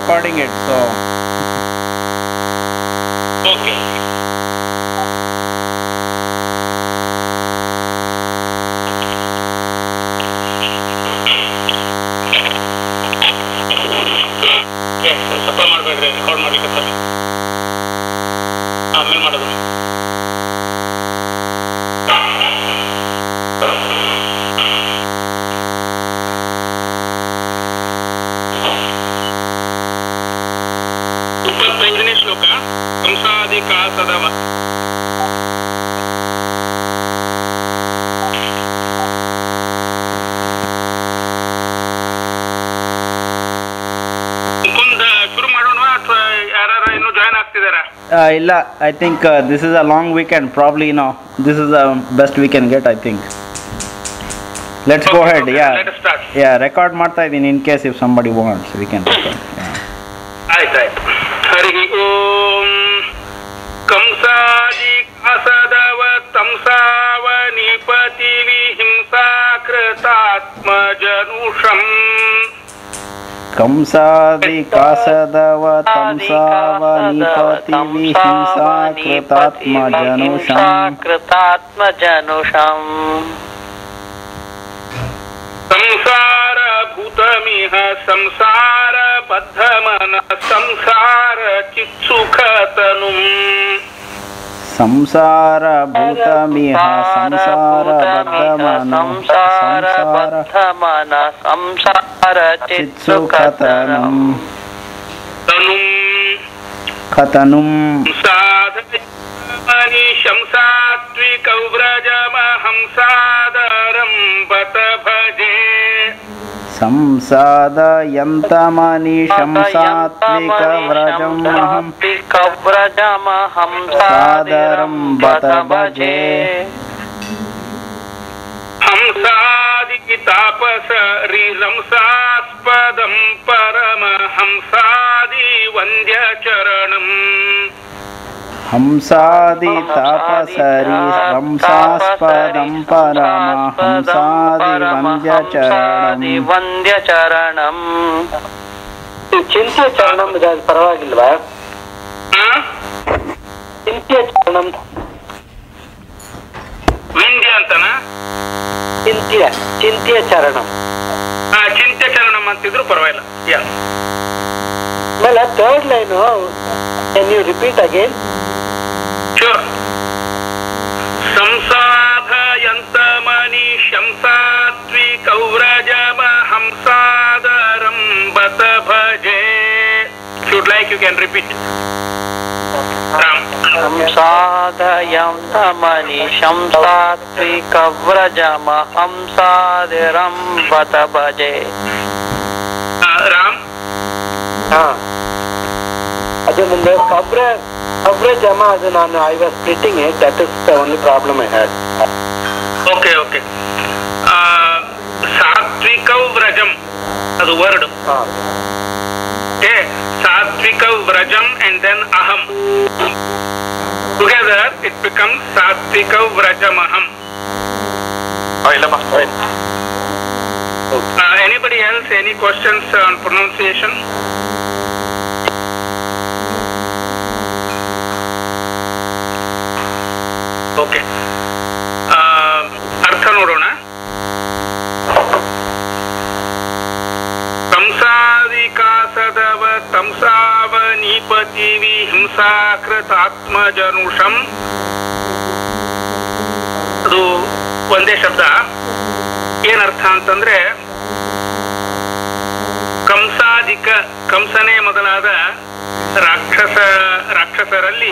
recording it, so okay ಸ್ವಲ್ಪ ಮಾಡ್ಬೇಡ್ರಿ record ಮಾಡ್ಲಿಕ್ಕೆ sir ಆಮೇಲೆ ಮಾಡೋದು ಇಪ್ಪತ್ತೈದನೇ ಶ್ಲೋಕ ಕಂಸಾದಿ ಕಾಸದವ ಮುಕುಂದ ಶುರು ಮಾಡೋಣ ಅಥವಾ ಯಾರು ಇನ್ನು ಜಾಯ್ನ್ ಆಗ್ತಿದಾರಾ uh, ಇಲ್ಲ I think uh, this is a long weekend. Probably, you know, this is the best we can get. I think. Let's go Okay, ahead. okay, Yeah, let us start. yeah. Record ಮಾಡ್ತಾ ಇದ್ದೀನಿ in case if somebody wants, we can. Record. Yeah. ಆಯ್ತಾಯ್ತು ಹರಿ ಓಂ ಕಂಸಾದಿ ಕಾಸದವ ತಂಸಾವ ನಿಪತಿ ವಿಹಿಂಸಾ ಕೃತಾತ್ಮ ಜನುಷಂ ಕಂಸಾದಿ ಕಾಸದವ ತಂಸಾವ ನಿಪತಿ ವಿಹಿಂಸಾ ಕೃತಾತ್ಮ ಜನುಷಂ ಕೃತಾತ್ಮಜನುಷಂ ಸಂಸಾರ ಭೂತಮಿಹ ಸಂಸಾರ ಬದ್ಧಮನ ಸಂಸಾರ ಚಿತ್ಸುಖತನು ಸಂಸಾರ ಭೂತಮಿಹ ಸಂಸಾರ ಬದ್ಧಮನಂ ಸಂಸಾರ ಸಂಸಾರ ಬದ್ಧಮನ ಸಂಸಾರ ಚಿತ್ಸುಖತನಂ ಚಿತ್ಸುಖತನಂ ತನುಂ ಕಥನುಂ ಸಾಧನಿಶಂ ಸಾತ್ವಿಕೌ ವ್ರಜಮಹಂ ಸಾದರಂ ಬತ ಭಜೆ ಸಂಸಾದಯಂತಮನಿಶಂ ಸಾತ್ವಿಕ ವ್ರಜಂ ಅಹಂ ಸಾತ್ವಿಕವ್ರಜಮಹಂ ಸಾದರಂ ಬತ ಭಜೆ ಹಂಸಾದಿ ತಾಪಸ ರಿರಂಸಾಸ್ಪದಂ ಪರಮ ಹಂಸಾದಿ ವಂದ್ಯ ಚರಣಂ ಹಂಸಾದಿ ತಾಪಸರಿ ಹಂಸಾಸ್ಪದಂ ಪರಮ ಹಂಸಾದಿ ವಂದ್ಯಚರಣಂ ವಂದ್ಯಚರಣಂ ಚಿಂತ್ಯ ಚರಣಂ ಇದು ಪರವಾಗಿಲ್ವಾ ಚಿಂತ್ಯ ಚರಣಂ ವಿಂಧ್ಯ ಅಂತನಾ ಚಿಂತ್ಯ ಚಿಂತ್ಯ ಚರಣಂ ಆ, ಚಿಂತ್ಯ ಚರಣಂ ಅಂತಿದ್ರು ಪರವಾಗಿಲ್ಲ ಯಾ ಆಮೇಲೆ third line can you repeat again Sure. ಸಂಸಾಧಯಂತಮನಿಶಂ ಸಾತ್ವಿಕೌವ್ರಜಮಹಂ ಸಾದರಂ ಬತ ಭಜೆ should like you can repeat Ram ಸಂಸಾದಯಂ ತಮನಿಶಂ ಸಾತ್ವಿಕವ್ರಜಮಹಂ ಸಾದಿರಂ ಬತ ಭಜೆ ಆ, ರಾಮ್ ಅದು ಮುಂದೆ ಕಬ್ರ ಕಬ್ರ ಜಮ ಅದು ನಾನು I was splitting it that is the only problem I had okay okay ಸಾತ್ವಿಕೌ ವ್ರಜಂ ಅದು ವರ್ಡ್ ಓಕೆ ಸಾತ್ವಿಕೌ ವ್ರಜಂ ಅಂಡ್ ದೆನ್ ಅಹಂ ಟುಗೆದರ್ ಇಟ್ ಬಿಕಮ್ಸ್ ಸಾತ್ವಿಕೌ ವ್ರಜಮಹಂ Uh, anybody else, any questions on pronunciation? Okay. Uh, ಅರ್ಥ ನೋಡೋಣ ಕಂಸಾದಿಕಾಸದವ ತಂಸಾವ ನೀಪತಿ ವಿಹಿಂಸಾಕೃತಾತ್ಮಜನುಷಂ ಅದು ಒಂದೇ ಶಬ್ದ ಏನರ್ಥ ಅಂತಂದ್ರೆ ಕಂಸಾಧಿಕ ಕಂಸನೇ ಮೊದಲಾದ ರಾಕ್ಷಸ ರಾಕ್ಷಸರಲ್ಲಿ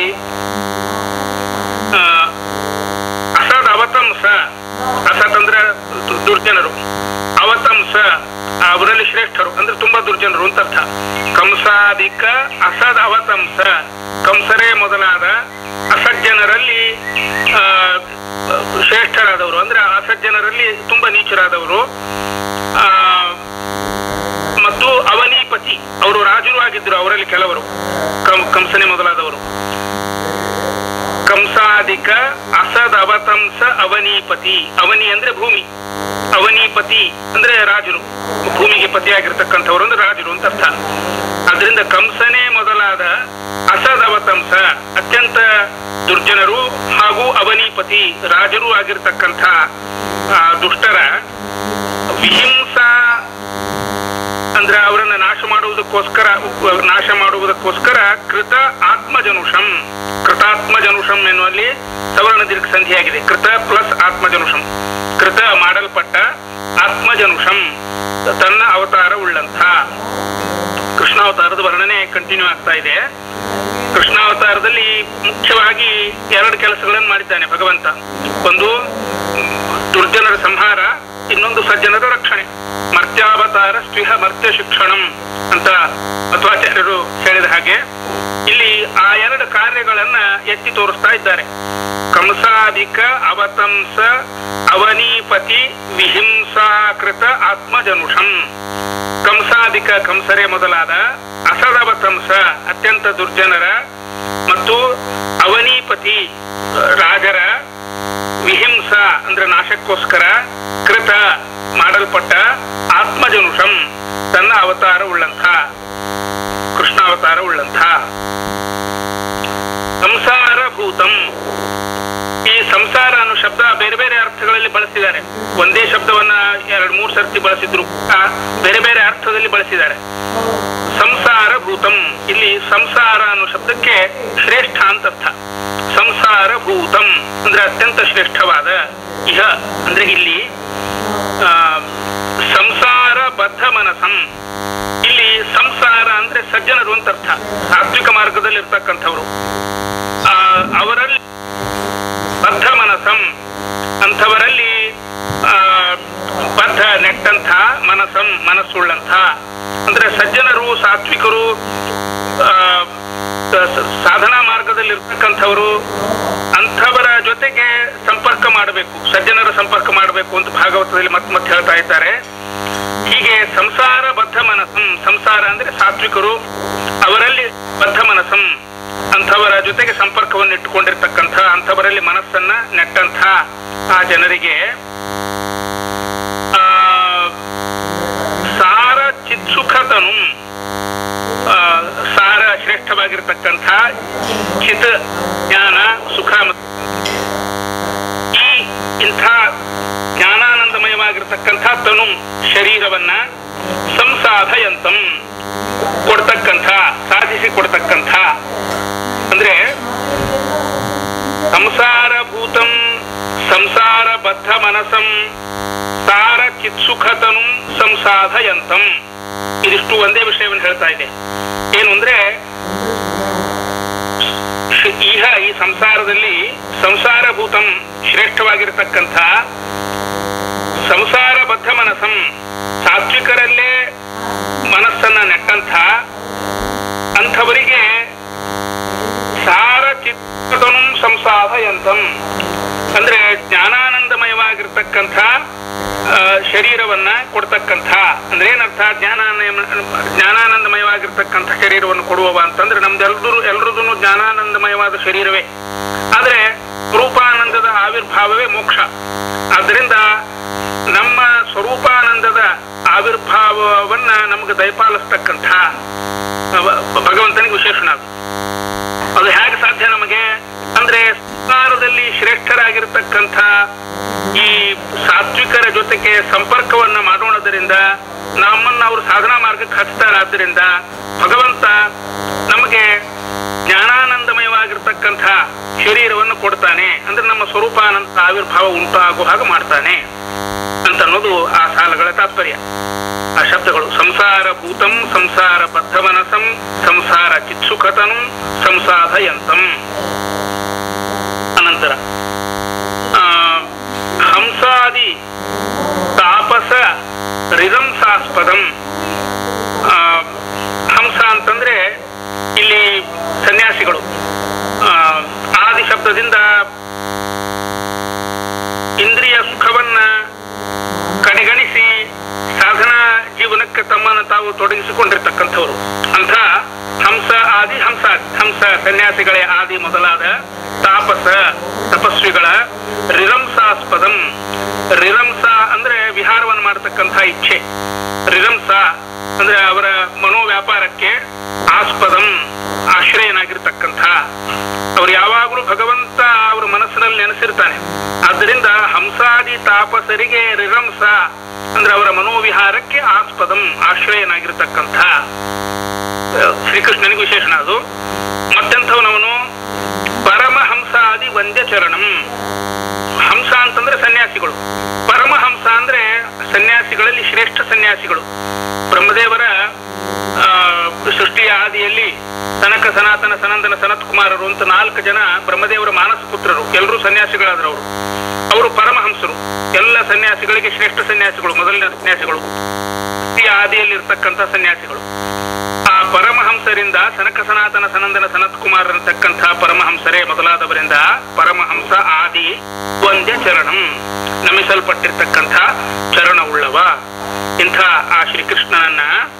ಆ, ಅಸದ್ ಅವತಂಸ ಅಸತ್ ಅಂದ್ರೆ ದು- ದುರ್ಜನರು ಅವತಂಸ ಅವರಲ್ಲಿ ಶ್ರೇಷ್ಠರು ಅಂದ್ರೆ ತುಂಬಾ ದುರ್ಜನರು ಅಂತ ಅರ್ಥ ಕಂಸಾಧಿಕ ಅಸದ್ ಅವತಂಸ ಕಂಸರೇ ಮೊದಲಾದ ಅಸಜ್ಜನರಲ್ಲಿ ಆ, ಶ್ರೇಷ್ಠರಾದವರು ಅಂದ್ರೆ ಅಸಜ್ಜನರಲ್ಲಿ ತುಂಬಾ ನೀಚರಾದವರು ಆ, ಮತ್ತು ಅವನೀಪತಿ ಅವರು ರಾಜರು ಆಗಿದ್ರು ಅವರಲ್ಲಿ ಕೆಲವರು ಕಂ- ಕಂಸನೆ ಮೊದಲಾದವರು ಕಂಸಾಧಿಕ ಅಸದ್ ಅವತಂಸ ಅವನೀಪತಿ ಅವನಿ ಅಂದ್ರೆ ಭೂಮಿ ಅವನಿಪತಿ ಅಂದ್ರೆ ರಾಜರು ಭೂಮಿಗೆ ಪತಿಯಾಗಿರ್ತಕ್ಕಂಥವ್ರು ಅಂದ್ರೆ ರಾಜರು ಅಂತ ಅರ್ಥ ಅದರಿಂದ ಕಂಸನೇ ಮೊದಲಾದ ಅಸದವತಂಸ ಅತ್ಯಂತ ದುರ್ಜನರು ಹಾಗೂ ಅವನಿಪತಿ ರಾಜರು ಆಗಿರ್ತಕ್ಕಂಥ ಆ, ದುಷ್ಟರ ವಿಹಿಂಸಾ ಅಂದ್ರೆ ಅವರನ್ನ ನಾಶ ಮಾಡುವುದಕ್ಕೋಸ್ಕರ ನಾಶ ಮಾಡುವುದಕ್ಕೋಸ್ಕರ ಕೃತ ಆತ್ಮಜನುಷಂ ಕೃತಾತ್ಮಜನುಷಂ ಎನ್ನುವಲ್ಲಿ ಸವರ್ಣ ದೀರ್ಘ ಸಂಧಿಯಾಗಿದೆ ಕೃತ ಪ್ಲಸ್ ಆತ್ಮಜನುಷಂ ಕೃತ ಮಾಡಲ್ಪಟ್ಟ ಆತ್ಮಜನುಷಂ ತನ್ನ ಅವತಾರ ಉಳ್ಳಂಥ ಕೃಷ್ಣಾವತಾರದ ವರ್ಣನೆ ಕಂಟಿನ್ಯೂ ಆಗ್ತಾ ಇದೆ ಕೃಷ್ಣಾವತಾರದಲ್ಲಿ ಮುಖ್ಯವಾಗಿ ಎರಡು ಕೆಲಸಗಳನ್ನು ಮಾಡಿದ್ದಾನೆ ಭಗವಂತ ಒಂದು ಮ್, ದುರ್ಜನರ ಸಂಹಾರ ಇನ್ನೊಂದು ಸಜ್ಜನರ ರಕ್ಷಣೆ ಮರ್ತ್ಯಾವತಾರ ಸ್ವಿಹ ಮರ್ತ್ಯ ಶಿಕ್ಷಣಂ ಅಂತ ಮಧ್ವಾಚಾರ್ಯರು ಹೇಳಿದ ಹಾಗೆ ಇಲ್ಲಿ ಆ ಎರಡು ಕಾರ್ಯಗಳನ್ನ ಎತ್ತಿ ತೋರಿಸ್ತಾ ಇದ್ದಾರೆ ಕಂಸಾಧಿಕ ಅವತಂಸ ಅವನೀಪತಿ ವಿಹಿಂಸಾಕೃತ ಆತ್ಮಜನುಷಂ ಕಂಸಾಧಿಕ ಕಂಸರೆ ಮೊದಲಾದ ಅಸದವತಂಸ ಅತ್ಯಂತ ದುರ್ಜನರ ಮತ್ತು ಅವನೀಪತಿ ರಾಜರ ವಿಹಿಂಸ ಅಂದ್ರೆ ನಾಶಕ್ಕೋಸ್ಕರ ಕೃತ ಮಾಡಲ್ಪಟ್ಟ ಆತ್ಮಜನುಷಂ ತನ್ನ ಅವತಾರ ಉಳ್ಳಂಥ ಕೃಷ್ಣಾವತಾರ ಉಳ್ಳಂಥ ಸಂಸಾರ ಭೂತಂ ಈ ಸಂಸಾರ ಅನ್ನೋ ಶಬ್ದ ಬೇರೆ ಬೇರೆ ಅರ್ಥಗಳಲ್ಲಿ ಬಳಸಿದ್ದಾರೆ ಒಂದೇ ಶಬ್ದವನ್ನ ಎರಡ್ ಮೂರ್ ಸರ್ತಿ ಬಳಸಿದ್ರು ಕೂಡ ಬೇರೆ ಬೇರೆ ಅರ್ಥದಲ್ಲಿ ಬಳಸಿದ್ದಾರೆ ಸಂಸಾರ ಭೂತಂ ಇಲ್ಲಿ ಸಂಸಾರ ಅನ್ನೋ ಶಬ್ದಕ್ಕೆ ಶ್ರೇಷ್ಠ ಅಂತ ಅರ್ಥ ಸಂಸಾರ ಭೂತಂ ಅಂದ್ರೆ ಅತ್ಯಂತ ಶ್ರೇಷ್ಠವಾದ ಇಹ ಅಂದ್ರೆ ಇಲ್ಲಿ ಆ, ಸಂಸಾರ ಬದ್ಧ ಮನಸಂ ಇಲ್ಲಿ ಸಂಸಾರ ಅಂದ್ರೆ ಸಜ್ಜನರು ಅಂತ ಅರ್ಥ ಸಾತ್ವಿಕ ಮಾರ್ಗದಲ್ಲಿ ಇರ್ತಕ್ಕಂಥವ್ರು ಆ, ಅವರಲ್ಲಿ ಬದ್ಧ ಮನಸಂ ಅಂಥವರಲ್ಲಿ ಆ, ಬದ್ಧ ನೆಟ್ಟಂಥ ಮನಸಂ ಮನಸ್ಸುಳ್ಳಂಥ ಅಂದ್ರೆ ಸಜ್ಜನರು ಸಾತ್ವಿಕರು ಆ, ಸ- ಸಾಧನಾ ಮಾರ್ಗದಲ್ಲಿ ಇರ್ತಕ್ಕಂಥವರು ಅಂಥವರ ಜೊತೆಗೆ ಸಂಪರ್ಕ ಮಾಡಬೇಕು ಸಜ್ಜನರ ಸಂಪರ್ಕ ಮಾಡಬೇಕು ಅಂತ ಭಾಗವತದಲ್ಲಿ ಮತ್ತೆ ಮತ್ತೆ ಹೇಳ್ತಾ ಇದ್ದಾರೆ ಹೀಗೆ ಸಂಸಾರ ಬದ್ಧ ಮನಸ್ಸಂ ಸಂಸಾರ ಅಂದ್ರೆ ಸಾತ್ವಿಕರು ಅವರಲ್ಲಿ ಬದ್ಧ ಮನಸ್ಸಂ ಅಂಥವರ ಜೊತೆಗೆ ಸಂಪರ್ಕವನ್ನು ಇಟ್ಟುಕೊಂಡಿರ್ತಕ್ಕಂಥ ಅಂಥವರಲ್ಲಿ ಮನಸ್ಸನ್ನ ನೆಟ್ಟಂಥ ಆ ಜನರಿಗೆ ಆ, ಸಾರ ಚಿತ್ಸುಖತನು ಆ, ಸಾರ ಶ್ರೇಷ್ಠವಾಗಿರ್ತಕ್ಕಂಥ ಚಿತ್ ಜ್ಞಾನ ಸುಖ ಮತ್ತು ಈ ಇಂಥ ಜ್ಞಾನಾನಂದಮಯವಾಗಿರ್ತಕ್ಕಂಥ ತನು ಶರೀರವನ್ನ ಸಂಸಾಧಯಂತಂ ಕೊಡ್ತಕ್ಕಂಥ ಸಾಧಿಸಿ ಕೊಡ್ತಕ್ಕಂಥ ಅಂದ್ರೆ ಸಂಸಾರ ಭೂತಂ ಸಂಸಾರ ಬದ್ಧ ಮನಸಂ ಸಾರ ಚಿತ್ಸುಖತನು ಸಂಸಾಧಯಂತಂ ಇದಿಷ್ಟು ಒಂದೇ ವಿಷಯವನ್ನು ಹೇಳ್ತಾ ಇದೆ ಏನು ಅಂದ್ರೆ ಶ್- ಈಗ ಈ ಸಂಸಾರದಲ್ಲಿ ಸಂಸಾರಭೂತಂ ಶ್ರೇಷ್ಠವಾಗಿರತಕ್ಕಂಥ ಸಂಸಾರ ಬದ್ಧ ಮನಸ್ಸಂ ಸಾತ್ವಿಕರಲ್ಲೇ ಮನಸ್ಸನ್ನ ನೆಟ್ಟಂಥ ಅಂಥವರಿಗೆ ಸಾರ ಚಿತ್ತನು ಸಂಸಾಧಯಂತಂ ಅಂದ್ರೆ ಜ್ಞಾನಾನಂದಮಯವಾಗಿರ್ತಕ್ಕಂಥ ಆ, ಶರೀರವನ್ನ ಕೊಡ್ತಕ್ಕಂಥ ಅಂದ್ರೆ ಏನರ್ಥ ಜ್ಞಾನಾನಯ ಜ್ಞಾನಾನಂದಮಯವಾಗಿರ್ತಕ್ಕಂಥ ಶರೀರವನ್ನು ಕೊಡುವವ ಅಂತಂದ್ರೆ ನಮ್ದೆಲ್ರೂ ಎಲ್ರದೂ ಜ್ಞಾನಾನಂದಮಯವಾದ ಶರೀರವೇ ಆದ್ರೆ ಸ್ವರೂಪಾನಂದದ ಆವಿರ್ಭಾವವೇ ಮೋಕ್ಷ ಆದ್ದರಿಂದ ನಮ್ಮ ಸ್ವರೂಪಾನಂದದ ಆವಿರ್ಭಾವವನ್ನ ನಮಗೆ ದಯಪಾಲಿಸ್ತಕ್ಕಂಥ ಅವ- ಭಗವಂತನಿಗೆ ವಿಶೇಷಣ ಅದು ಅದು ಹೇಗೆ ಸಾಧ್ಯ ನಮಗೆ ಅಂದ್ರೆ ಸಂಸಾರದಲ್ಲಿ ಶ್ರೇಷ್ಠರಾಗಿರ್ತಕ್ಕಂಥ ಈ ಸಾತ್ವಿಕರ ಜೊತೆಗೆ ಸಂಪರ್ಕವನ್ನ ಮಾಡೋಣದರಿಂದ ನಮ್ಮನ್ನ ಅವರು ಸಾಧನಾ ಮಾರ್ಗಕ್ಕೆ ಹಚ್ತಾರಾದ್ದರಿಂದ ಭಗವಂತ ನಮಗೆ ಜ್ಞಾನಾನಂದಮಯವಾಗಿರ್ತಕ್ಕಂಥ ಶರೀರವನ್ನು ಕೊಡ್ತಾನೆ ಅಂದ್ರೆ ನಮ್ಮ ಸ್ವರೂಪಾನಂದ ಆವಿರ್ಭಾವ ಉಂಟಾಗುವ ಹಾಗೆ ಮಾಡ್ತಾನೆ ಅಂತ ಅನ್ನೋದು ಆ ಸಾಲಗಳ ತಾತ್ಪರ್ಯ ಆ ಶಬ್ದಗಳು ಸಂಸಾರ ಭೂತಂ ಸಂಸಾರ ಬದ್ಧಮನಸಂ ಸಂಸಾರ ಚಿತ್ಸುಖತನು ಸಂಸಾಧಯಂತಂ ಅನಂತರ ಆ, ಹಂಸಾದಿ ತಾಪಸ ರಿದಂಸಾಸ್ಪದಂ ಆ, ಹಂಸ ಅಂತಂದ್ರೆ ಇಲ್ಲಿ ಸನ್ಯಾಸಿಗಳು ಆ, ಆದಿ ಶಬ್ದದಿಂದ ಇಂದ್ರಿಯ ಸುಖವನ್ನ ಕಡೆಗಣಿಸಿ ಸಾಧನಾ ಜೀವನಕ್ಕೆ ತಮ್ಮನ್ನು ತಾವು ತೊಡಗಿಸಿಕೊಂಡಿರ್ತಕ್ಕಂಥವ್ರು ಅಂತ ಹಂಸ ಆದಿ ಹಂಸ ಹಂಸ ಸನ್ಯಾಸಿಗಳೇ ಆದಿ ಮೊದಲಾದ ತಾಪಸ ತಪಸ್ವಿಗಳ ರಿರಂಸಾಸ್ಪದಂ ರಿರಂಸ ಅಂದ್ರೆ ವಿಹಾರ ಆಗಿರ್ತಕ್ಕಂಥ ಇಚ್ಛೆ ರಿರಂಸ ಅಂದ್ರೆ ಅವರ ಮನೋವ್ಯಾಪಾರಕ್ಕೆ ಆಸ್ಪದಂ ಆಶ್ರಯನಾಗಿರ್ತಕ್ಕಂಥ ಅವ್ರು ಯಾವಾಗಲೂ ಭಗವಂತ ಅವ್ರ ಮನಸ್ಸಿನಲ್ಲಿ ನೆನೆಸಿರ್ತಾನೆ ಆದ್ದರಿಂದ ಹಂಸಾದಿ ತಾಪಸರಿಗೆ ರಿರಂಸ ಅಂದ್ರೆ ಅವರ ಮನೋವಿಹಾರಕ್ಕೆ ಆಸ್ಪದಂ ಆಶ್ರಯನಾಗಿರ್ತಕ್ಕಂಥ ಆ, ಶ್ರೀಕೃಷ್ಣನಿಗೆ ವಿಶೇಷಣ ಅದು ಮತ್ತೆಂಥವನವನು ಪರಮಹಂಸಾದಿ ವಂದ್ಯ ಚರಣಂ ಹಂಸ ಅಂತಂದ್ರೆ ಸನ್ಯಾಸಿಗಳು ಪರಮಹಂಸ ಅಂದ್ರೆ ಸನ್ಯಾಸಿಗಳಲ್ಲಿ ಶ್ರೇಷ್ಠ ಸನ್ಯಾಸಿಗಳು ಬ್ರಹ್ಮದೇವರ ಆ, ಸೃಷ್ಟಿಯ ಆದಿಯಲ್ಲಿ ಸನಕ ಸನಾತನ ಸನಂದನ ಸನತ್ ಕುಮಾರರು ಅಂತ ನಾಲ್ಕು ಜನ ಬ್ರಹ್ಮದೇವರ ಮಾನಸ ಪುತ್ರರು ಎಲ್ಲರೂ ಸನ್ಯಾಸಿಗಳಾದ್ರು ಅವರು ಅವರು ಪರಮಹಂಸರು ಎಲ್ಲ ಸನ್ಯಾಸಿಗಳಿಗೆ ಶ್ರೇಷ್ಠ ಸನ್ಯಾಸಿಗಳು ಮೊದಲನೇ ಸನ್ಯಾಸಿಗಳು ಸೃಷ್ಟಿಯ ಆದಿಯಲ್ಲಿರ್ತಕ್ಕಂಥ ಸನ್ಯಾಸಿಗಳು ಆ ಪರಮಹಂಸರಿಂದ ಸನಕ ಸನಾತನ ಸನಂದನ ಸನತ್ ಕುಮಾರ್ ಅಂತಕ್ಕಂಥ ಪರಮಹಂಸರೇ ಮೊದಲಾದವರಿಂದ ಪರಮಹಂಸ ಆದಿ ಒಂದೇ ಚರಣಂ ನಮಿಸಲ್ಪಟ್ಟಿರ್ತಕ್ಕಂಥ ಚರಣವುಳ್ಳವ ಇಂಥ ಆ ಶ್ರೀಕೃಷ್ಣನನ್ನ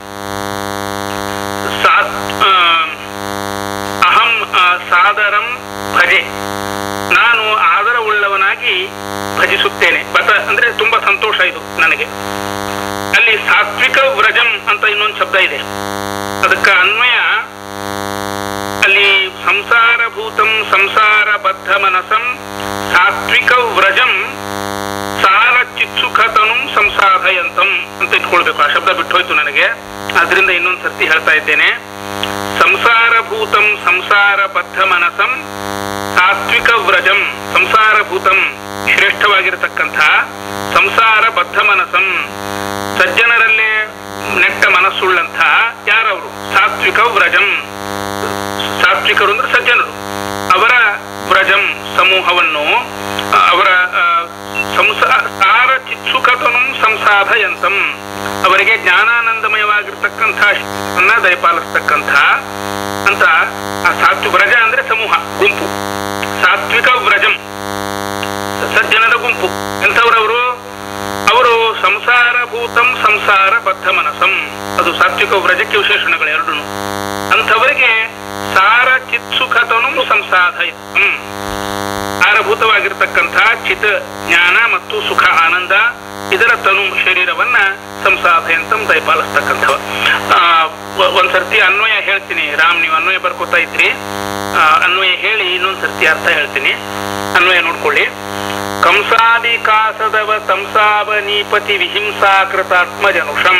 ಸಾ- ಆ, ಅಹಂ ಆ, ಸಾದರಂ ಭಜೆ ನಾನು ಆದರವುಳ್ಳವನಾಗಿ ಭಜಿಸುತ್ತೇನೆ ಬತ ಅಂದ್ರೆ ತುಂಬಾ ಸಂತೋಷ ಇದು ನನಗೆ ಅಲ್ಲಿ ಸಾತ್ವಿಕ ವ್ರಜಂ ಅಂತ ಇನ್ನೊಂದು ಶಬ್ದ ಇದೆ ಅದಕ್ಕೆ ಅನ್ವಯ ಅಲ್ಲಿ ಸಂಸಾರಭೂತಂ ಸಂಸಾರ ಬದ್ಧ ಮನಸಂ ಸಾತ್ವಿಕ ವ್ರಜಂ ಸಾರ ಚಿತ್ಸುಖತನು ಸಂಸಾಧಯಂತಂ ಅಂತ ಇಟ್ಕೊಳ್ಬೇಕು ಆ ಶಬ್ದ ಬಿಟ್ಟು ಹೋಯ್ತು ನನಗೆ ಆದ್ರಿಂದ ಇನ್ನೊಂದ್ ಸರ್ತಿ ಹೇಳ್ತಾ ಇದ್ದೇನೆ ಸಂಸಾರಭೂತಂ ಸಂಸಾರ ಬದ್ಧ ಮನಸಂ ಸಾತ್ವಿಕ ವ್ರಜಂ ಸಂಸಾರಭೂತಂ ಶ್ರೇಷ್ಠವಾಗಿರತಕ್ಕಂಥ ಸಂಸಾರ ಬದ್ಧ ಮನಸಂ ಸಜ್ಜನರಲ್ಲೇ ನೆಟ್ಟ ಮನಸ್ಸುಳ್ಳಂಥ ಯಾರವರು ಸಾತ್ವಿಕ ವ್ರಜಂ ಸಾತ್ವಿಕರು ಅಂದ್ರೆ ಸಜ್ಜನರು ಅವರ ವ್ರಜಂ ಸಮೂಹವನ್ನು ಆ, ಅವರ ಆ, ಸಂಸಾರ ಚಿತ್ಸುಖತನು ಸಂಸಾಧಯಂತಂ ಅವರಿಗೆ ಜ್ಞಾನಾನಂದಮಯವಾಗಿರ್ತಕ್ಕಂಥ ಶಿಕ್ಷಣ ದಯಪಾಲಿಸ್ತಕ್ಕಂಥ ಅಂತ ಆ ಸಾತ್ವಿಕ ವ್ರಜ ಅಂದ್ರೆ ಸಮೂಹ ಗುಂಪು ಸಾತ್ವಿಕ ವ್ರಜಂ ಸಜ್ಜನರ ಗುಂಪು ಎಂಥವ್ರವರು ಅವರು ಸಂಸಾರಭೂತಂ ಸಂಸಾರ ಬದ್ಧ ಮನಸಂ ಅದು ಸಾತ್ವಿಕ ವ್ರಜಕ್ಕೆ ವಿಶೇಷಣಗಳು ಎರಡೂ ಅಂಥವರಿಗೆ ಸಾರ ಚಿತ್ಸುಖತನು ಸಂಸಾಧಯಂ ಸಾರಭೂತವಾಗಿರ್ತಕ್ಕಂಥ ಚಿತ್ ಜ್ಞಾನ ಮತ್ತು ಸುಖ ಆನಂದ ಇದರ ತನು ಶರೀರವನ್ನ ಸಂಸಾಧಯಂತಂ ದಯಪಾಲಿಸ್ತಕ್ಕಂಥವ ಆ, ಒ- ಒಂದ್ ಸರ್ತಿ ಅನ್ವಯ ಹೇಳ್ತೀನಿ ರಾಮ್ ನೀವು ಅನ್ವಯ ಬರ್ಕೋತಾ ಇದ್ರಿ ಆ, ಅನ್ವಯ ಹೇಳಿ ಇನ್ನೊಂದ್ ಸರ್ತಿ ಅರ್ಥ ಹೇಳ್ತೀನಿ ಅನ್ವಯ ನೋಡ್ಕೊಳ್ಳಿ ಕಂಸಾದಿ ಕಾಸದವ ತಂಸಾವನೀಪತಿ ವಿಹಿಂಸಾಕೃತಾತ್ಮಜನುಷಂ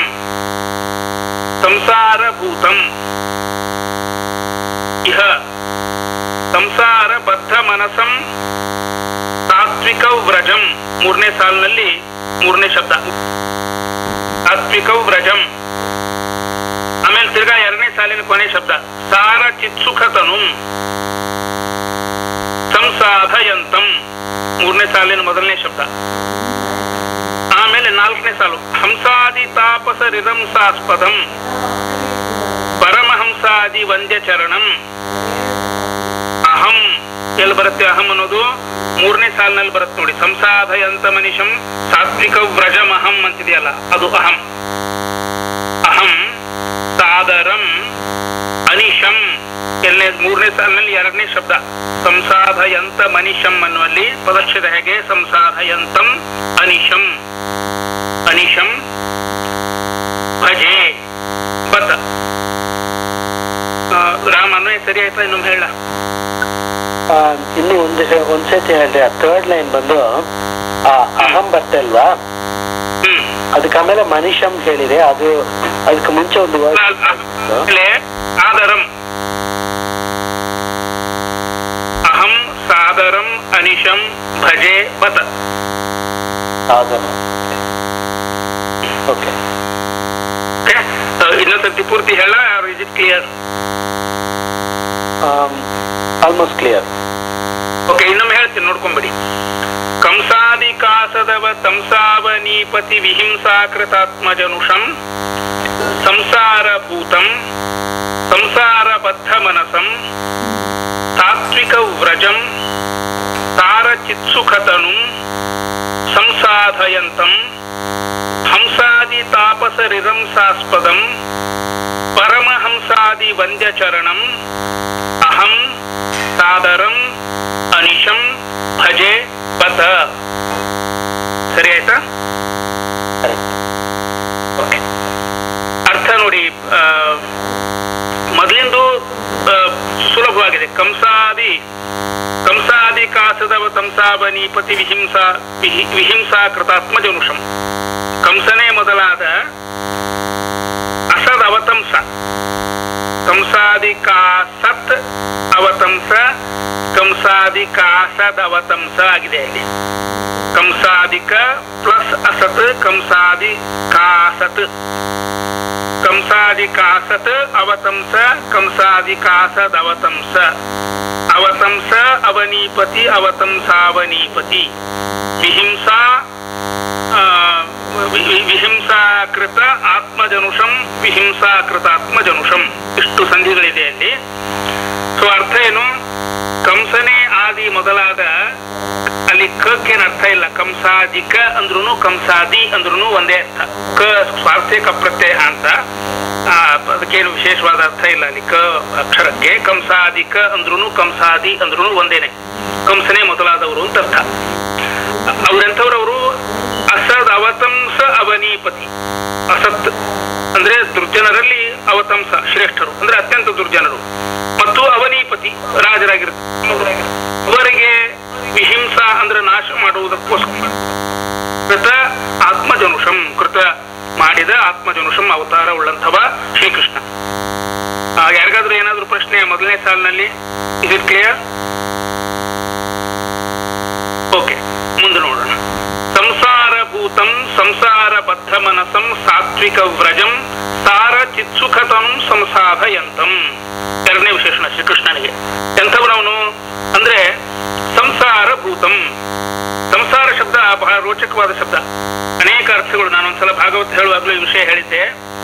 ಸಂಸಾರಭೂತಂ ಇಹ ಸಂಸಾರ ಬದ್ಧ ಮನಸಂ ಸಾತ್ವಿಕ ವ್ರಜಂ ಮೂರನೇ ಸಾಲಿನಲ್ಲಿ ಮೂರನೇ ಶಬ್ದ ಸಾತ್ವಿಕ ವ್ರಜಂ ಆಮೇಲೆ ತಿರ್ಗಾ ಎರಡನೇ ಸಾಲಿನ ಕೊನೆ ಶಬ್ದ ಸಾರ ಚಿತ್ಸುಖತನು ಸಂಸಾಧಯಂತಂ ಮೂರನೇ ಸಾಲಿನ ಮೊದಲನೇ ಶಬ್ದ ಆಮೇಲೆ ನಾಲ್ಕನೇ ಸಾಲು ಹಂಸಾದಿ ತಾಪಸ ರಿರಂಸಾಸ್ಪದಂ ಪರಮಹಂಸಾದಿ ವಂದ್ಯ ಚರಣಂ ಅಹಂ ಎಲ್ಲಿ ಬರುತ್ತೆ ಅಹಂ ಅನ್ನೋದು ಮೂರನೇ ಸಾಲಿನಲ್ಲಿ ಬರುತ್ತೆ ನೋಡಿ ಸಂಸಾಧಯಂತ ಮನಿಷಂ ಸಾತ್ವಿಕ ವ್ರಜಮಹಂ ಅಂತಿದೆಯಲ್ಲ ಅದು ಅಹಂ ಅಹಂ ಸಾದರಂ ಅನಿಶಂ ಎಲ್ಲನೇ ಮೂರನೇ ಸಾಲಿನಲ್ಲಿ ಎರಡನೇ ಶಬ್ದ ಸಂಸಾಧಯಂತ ಮನಿಷಂ ಅನ್ನುವಲ್ಲಿ ಪದಚ್ಛೇದ ಹೇಗೆ ಸಂಸಾಧಯಂತಂ ಅನಿಶಂ ಅನಿಶಂ ಭಜೆ ಬತ ಆ, ರಾಮ ಅನ್ವಯ ಸರಿ ಆಯ್ತಾ ಇನ್ನೊಮ್ಮೆ ಹೇಳ ಆ, ಇಲ್ಲಿ ಒಂದು ಹೇ- ಒಂದ್ ಸತಿ ಹೇಳ್ರಿ ಆ ಥರ್ಡ್ ಲೈನ್ ಬಂದು ಆ ಅಹಂ ಬರ್ತೇ ಅಲ್ವಾ ಹ್ಮ್ ಅದಕ್ಕೆ ಆಮೇಲೆ ಮನಿಷಂ ಹೇಳಿದೆ ಅದು ಅದಕ್ಕೆ ಮುಂಚೆ ಒಂದು ವರ್ಡ್ ಆಮೇಲೆ ಆದರಂ ಅಹಂ ಸಾದರಂ ಅನಿಶಂ ಭಜೆ ಬತ ಅದನ್ನು ಓಕೆ Okay? ಆ, ಇನ್ನೊಂದ್ಸರ್ತಿ ಪೂರ್ತಿ ಹೇಳ is it clear almost clear okay ಇನ್ನೊಮ್ಮೆ ಹೇಳ್ತೀನಿ ನೋಡ್ಕೊಂಬಿಡಿ ಕಂಸಾದಿ ಕಾಸದವ ತಂಸಾವನೀಪತಿ ವಿಹಿಂಸಾಕೃತಾತ್ಮಜನುಷಂ ಸಂಸಾರಭೂತಂ ಸಂಸಾರಬದ್ಧ ಮನಸಂ ಸಾತ್ವಿಕ ವ್ರಜಂ ತಾರಚಿತ್ಸುಖತನು ಸಂಸಾಧಯಂತಂ ಹಂಸಾದಿ ತಾಪಸ ರಿರಂಸಾಸ್ಪದಂ ಪರಮಹಂಸಾದಿ ವಂದ್ಯಚರಣಂ ಅಹಂ ಸಾದರಂ ಅನಿಶಂ ಭಜೆ ಬತ ಸರಿ ಆಯ್ತಾ ಕರೆಕ್ಟ್ ಆಗಿದೆ ಕಂಸಾದಿ ಕಂಸಾದಿ ಕಾಸದವ ತಂಸಾವನೀಪತಿ ವಿಹಿಂಸಾ ವಿಹಿ- ವಿಹಿಂಸಾ ಕೃತಾತ್ಮ ಜನುಷಂ ಕಂಸನೇ ಮೊದಲಾದ ಅಸದ್ ಅವತಂಸ ಕಂಸಾದಿ ಕಾಸತ್ ಅವತಂಸ ಕಂಸಾದಿ ಕಾಸದ್ ಅವತಂಸ ಆಗಿದೆ ಇಲ್ಲಿ ಕಂಸಾದಿಕ ಪ್ಲಸ್ ಅಸತ್ ಕಂಸಾದಿ ಕಾಸತ್ ಕಂಸಾದಿ ಕಾಸತ್ ಅವತಂಸ ಕಂಸಾದಿ ಕಾಸದ್ ಅವತಂಸ ಅವತಂಸ ಅವನೀಪತಿ ಅವತಂಸಾವನೀಪತಿ ವಿಹಿಂಸಾ ಆ, ವಿ- ವಿ- ವಿಹಿಂಸಾಕೃತ ಆತ್ಮಜನುಷಂ ವಿಹಿಂಸಾಕೃತ ಆತ್ಮಜನುಷಂ ಇಷ್ಟು ಸಂಧಿಗಳಿದೆ ಅಲ್ಲಿ ಸೊ ಅರ್ಥ ಏನು ಕಂಸನೇ ಆದಿ ಮೊದಲಾದ ಅಲ್ಲಿ ಕಕ್ಕೇನು ಅರ್ಥ ಇಲ್ಲ ಕಂಸಾದಿಕ ಅಂದ್ರೂ ಕಂಸಾದಿ ಅಂದ್ರೂ ಒಂದೇ ಅರ್ಥ ಕ ಸ್ವಾರ್ಥಕ ಪ್ರತ್ಯಯ ಅಂತ ಆ, ಅದಕ್ಕೇನು ವಿಶೇಷವಾದ ಅರ್ಥ ಇಲ್ಲ ಅಲ್ಲಿ ಕ ಅಕ್ಷರಕ್ಕೆ ಕಂಸಾದಿಕ ಅಂದ್ರೂ ಕಂಸಾದಿ ಅಂದ್ರೂ ಒಂದೇನೆ ಕಂಸನೇ ಮೊದಲಾದವರು ಅಂತ ಅರ್ಥ ಅವ್ರೆಂಥವ್ರವರು ಅಸದ್ ಅವತಂಸ ಅವನೀಪತಿ ಅಸತ್ ಅಂದ್ರೆ ದುರ್ಜನರಲ್ಲಿ ಅವತಂಸ ಶ್ರೇಷ್ಠರು ಅಂದ್ರೆ ಅತ್ಯಂತ ದುರ್ಜನರು ಮತ್ತು ಅವನೀಪತಿ ರಾಜರಾಗಿರ್ತಾರೆ ಅವರಿಗೆ ವಿಹಿಂಸಾ ಅಂದ್ರೆ ನಾಶ ಮಾಡುವುದಕ್ಕೋಸ್ಕರ ಕೃತ ಆತ್ಮಜನುಷಂ ಕೃತ ಮಾಡಿದ ಆತ್ಮಜನುಷಂ ಅವತಾರ ಉಳ್ಳಂಥವ ಶ್ರೀಕೃಷ್ಣ ಆ, ಯಾರಿಗಾದ್ರೂ ಏನಾದ್ರೂ ಪ್ರಶ್ನೆ ಮೊದಲನೇ ಸಾಲಿನಲ್ಲಿ ಇಸ್ ಇಟ್ ಕ್ಲಿಯರ್ ಓಕೆ ಮುಂದೆ ನೋಡೋಣ ಸಂಸಾರ ಭೂತಂ ಸಂಸಾರ ಬದ್ಧ ಮನಸಂ ಸಾತ್ವಿಕ ವ್ರಜಂ ಸಾರ ಚಿತ್ಸುಖತಂ ಸಂಸಾಧಯಂತಂ ಎರಡನೇ ವಿಶೇಷಣ ಶ್ರೀಕೃಷ್ಣನಿಗೆ ಎಂಥವನವನು ಅಂದ್ರೆ ಸಂಸಾರ ಭೂತಂ ಸಂಸಾರ ಶಬ್ದ ಬಹಳ ರೋಚಕವಾದ ಶಬ್ದ ಅನೇಕ ಅರ್ಥಗಳು ನಾನು ಒಂದ್ಸಲ ಭಾಗವತ್ ಹೇಳುವಾಗಲೂ ಈ ವಿಷಯ ಹೇಳಿದ್ದೆ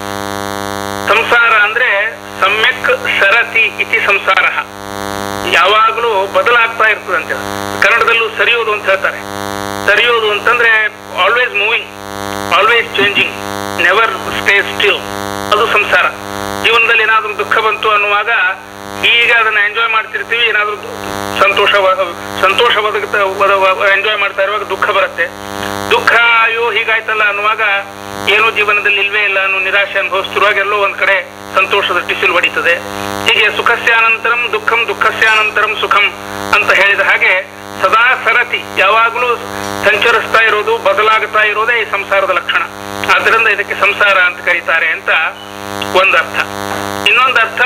ಸಂಸಾರ ಅಂದ್ರೆ ಸಮ್ಯಕ್ ಸರತಿ ಇತಿ ಸಂಸಾರ ಯಾವಾಗಲೂ ಬದಲಾಗ್ತಾ ಇರ್ತದಂತೆ ಕನ್ನಡದಲ್ಲೂ ಸರಿಯೋದು ಅಂತ ಹೇಳ್ತಾರೆ ಸರಿಯೋದು ಅಂತಂದ್ರೆ always moving always changing never stay still ಅದು ಸಂಸಾರ ಜೀವನದಲ್ಲಿ ಏನಾದ್ರೂ ದುಃಖ ಬಂತು ಅನ್ನುವಾಗ ಈಗ ಅದನ್ನ ಎಂಜಾಯ್ ಮಾಡ್ತಿರ್ತೀವಿ ಏನಾದ್ರೂ ಸಂತೋಷ ಸಂತೋಷ ಎಂಜಾಯ್ ಮಾಡ್ತಾ ಇರುವಾಗ ದುಃಖ ಬರುತ್ತೆ ದುಃಖ ಅಯ್ಯೋ ಹೀಗಾಯ್ತಲ್ಲ ಅನ್ನುವಾಗ ಏನೋ ಜೀವನದಲ್ಲಿ ಇಲ್ವೇ ಇಲ್ಲ ಅನ್ನೋ ನಿರಾಶೆ ಅನುಭವಿಸ್ತಿರುವಾಗ ಎಲ್ಲೋ ಒಂದ್ ಕಡೆ ಸಂತೋಷದ ಟಿಸಿಲು ಹೊಡಿತದೆ ಹೀಗೆ ಸುಖಸ್ಯಾನಂತರಂ ದುಃಖಂ ದುಃಖಸ್ಯಾನಂತರಂ ಸುಖಂ ಅಂತ ಹೇಳಿದ ಹಾಗೆ ಸದಾ ಸರತಿ ಯಾವಾಗಲೂ ಸಂಚರಿಸ್ತಾ ಇರೋದು ಬದಲಾಗ್ತಾ ಇರೋದೇ ಈ ಸಂಸಾರದ ಲಕ್ಷಣ ಆದ್ದರಿಂದ ಇದಕ್ಕೆ ಸಂಸಾರ ಅಂತ ಕರೀತಾರೆ ಅಂತ ಒಂದರ್ಥ ಇನ್ನೊಂದರ್ಥ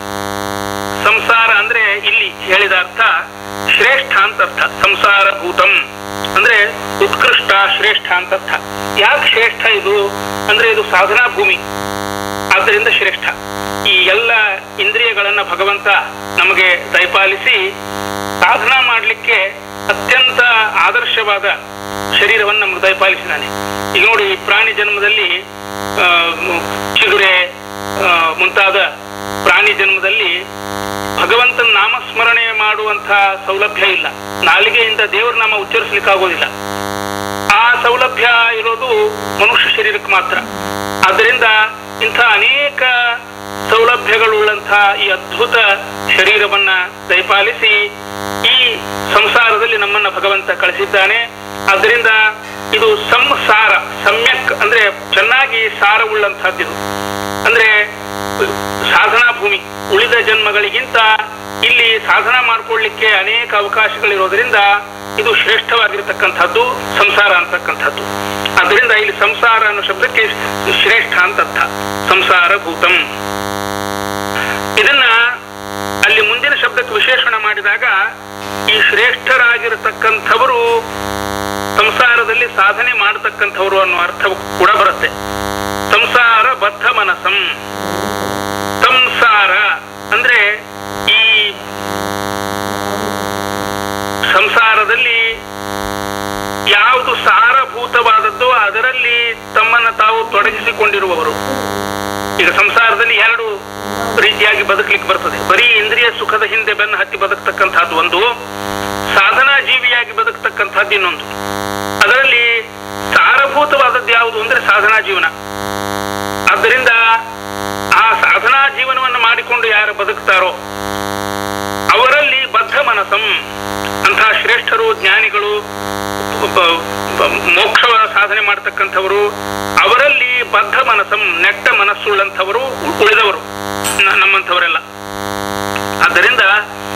ಸಂಸಾರ ಅಂದ್ರೆ ಇಲ್ಲಿ ಹೇಳಿದ ಅರ್ಥ ಶ್ರೇಷ್ಠ ಅಂತ ಅರ್ಥ ಸಂಸಾರ ಭೂತಂ ಅಂದ್ರೆ ಉತ್ಕೃಷ್ಟ ಶ್ರೇಷ್ಠ ಅಂತ ಅರ್ಥ ಯಾಕೆ ಶ್ರೇಷ್ಠ ಇದು ಅಂದ್ರೆ ಇದು ಸಾಧನಾ ಭೂಮಿ ಆದ್ದರಿಂದ ಶ್ರೇಷ್ಠ ಈ ಎಲ್ಲ ಇಂದ್ರಿಯಗಳನ್ನ ಭಗವಂತ ನಮಗೆ ದಯಪಾಲಿಸಿ ಸಾಧನ ಮಾಡಲಿಕ್ಕೆ ಅತ್ಯಂತ ಆದರ್ಶವಾದ ಶರೀರವನ್ನು ನಮಗೆ ದಯಪಾಲಿಸಿದ್ದಾನೆ ಈಗ ನೋಡಿ ಈ ಪ್ರಾಣಿ ಜನ್ಮದಲ್ಲಿ ಆ, ಮ್, ಚಿಗುರೆ ಆ, ಮುಂತಾದ ಪ್ರಾಣಿ ಜನ್ಮದಲ್ಲಿ ಭಗವಂತನ ನಾಮಸ್ಮರಣೆ ಮಾಡುವಂತ ಸೌಲಭ್ಯ ಇಲ್ಲ ನಾಲಿಗೆಯಿಂದ ದೇವರ ನಾಮ ಉಚ್ಚರಿಸಲಿಕ್ಕಾಗೋದಿಲ್ಲ ಆ ಸೌಲಭ್ಯ ಇರೋದು ಮನುಷ್ಯ ಶರೀರಕ್ಕೆ ಮಾತ್ರ ಆದ್ದರಿಂದ ಇಂಥ ಅನೇಕ ಸೌಲಭ್ಯಗಳುಳ್ಳಂತಹ ಈ ಅದ್ಭುತ ಶರೀರವನ್ನ ದಯಪಾಲಿಸಿ ಈ ಸಂಸಾರದಲ್ಲಿ ನಮ್ಮನ್ನ ಭಗವಂತ ಕಳಿಸಿದ್ದಾನೆ ಆದ್ದರಿಂದ ಇದು ಸಂಸಾರ ಸಮ್ಯಕ್ ಅಂದ್ರೆ ಚೆನ್ನಾಗಿ ಸಾರವುಳ್ಳಂತಹದ್ದಿದು ಅಂದ್ರೆ ಸಾಧನಾ ಭೂಮಿ ಉಳಿದ ಜನ್ಮಗಳಿಗಿಂತ ಇಲ್ಲಿ ಸಾಧನ ಮಾಡ್ಕೊಳ್ಳಿಕ್ಕೆ ಅನೇಕ ಅವಕಾಶಗಳಿರೋದ್ರಿಂದ ಇದು ಶ್ರೇಷ್ಠವಾಗಿರತಕ್ಕಂಥದ್ದು ಸಂಸಾರ ಅಂತಕ್ಕಂಥದ್ದು ಆದ್ದರಿಂದ ಇಲ್ಲಿ ಸಂಸಾರ ಅನ್ನೋ ಶಬ್ದಕ್ಕೆ ಶ್ರೇಷ್ಠ ಅಂತ ಅರ್ಥ ಸಂಸಾರ ಭೂತಂ ಇದನ್ನ ಅಲ್ಲಿ ಮುಂದಿನ ಶಬ್ದಕ್ಕೆ ವಿಶೇಷಣ ಮಾಡಿದಾಗ ಈ ಶ್ರೇಷ್ಠರಾಗಿರತಕ್ಕಂಥವರು ಸಂಸಾರದಲ್ಲಿ ಸಾಧನೆ ಮಾಡತಕ್ಕಂಥವ್ರು ಅನ್ನೋ ಅರ್ಥ ಕೂಡ ಬರುತ್ತೆ ಸಂಸಾರ ಬದ್ಧ ಮನಸಂ ಸಂಸಾರ ಅಂದ್ರೆ ಈ ಸಂಸಾರದಲ್ಲಿ ಯಾವುದು ಸಾರಭೂತವಾದದ್ದು ಅದರಲ್ಲಿ ತಮ್ಮನ್ನ ತಾವು ತೊಡಗಿಸಿಕೊಂಡಿರುವವರು ಈಗ ಸಂಸಾರದಲ್ಲಿ ಎರಡು ರೀತಿಯಾಗಿ ಬದುಕಲಿಕ್ಕೆ ಬರ್ತದೆ ಬರೀ ಇಂದ್ರಿಯ ಸುಖದ ಹಿಂದೆ ಬೆನ್ನು ಹತ್ತಿ ಬದುಕ್ತಕ್ಕಂಥದ್ದು ಒಂದು ಸಾಧನಾ ಜೀವಿಯಾಗಿ ಬದುಕ್ತಕ್ಕಂಥದ್ದು ಇನ್ನೊಂದು ಅದರಲ್ಲಿ ಸಾರಭೂತವಾದದ್ದು ಯಾವುದು ಅಂದ್ರೆ ಸಾಧನಾ ಜೀವನ ಆದ್ದರಿಂದ ಆ ಸಾಧನಾ ಜೀವನವನ್ನು ಮಾಡಿಕೊಂಡು ಯಾರು ಬದುಕ್ತಾರೋ ಅವರಲ್ಲಿ ಬದ್ಧ ಮನಸಂ ಅಂತಹ ಶ್ರೇಷ್ಠರು ಜ್ಞಾನಿಗಳು ಬ- ಬ- ಮೋಕ್ಷ ಸಾಧನೆ ಮಾಡತಕ್ಕಂಥವರು ಅವರಲ್ಲಿ ಬದ್ಧ ಮನಸಂ ನೆಟ್ಟ ಮನಸ್ಸುಳ್ಳಂಥವರು ಉಳಿದವರು ನ- ನಮ್ಮಂಥವರೆಲ್ಲ ಆದ್ದರಿಂದ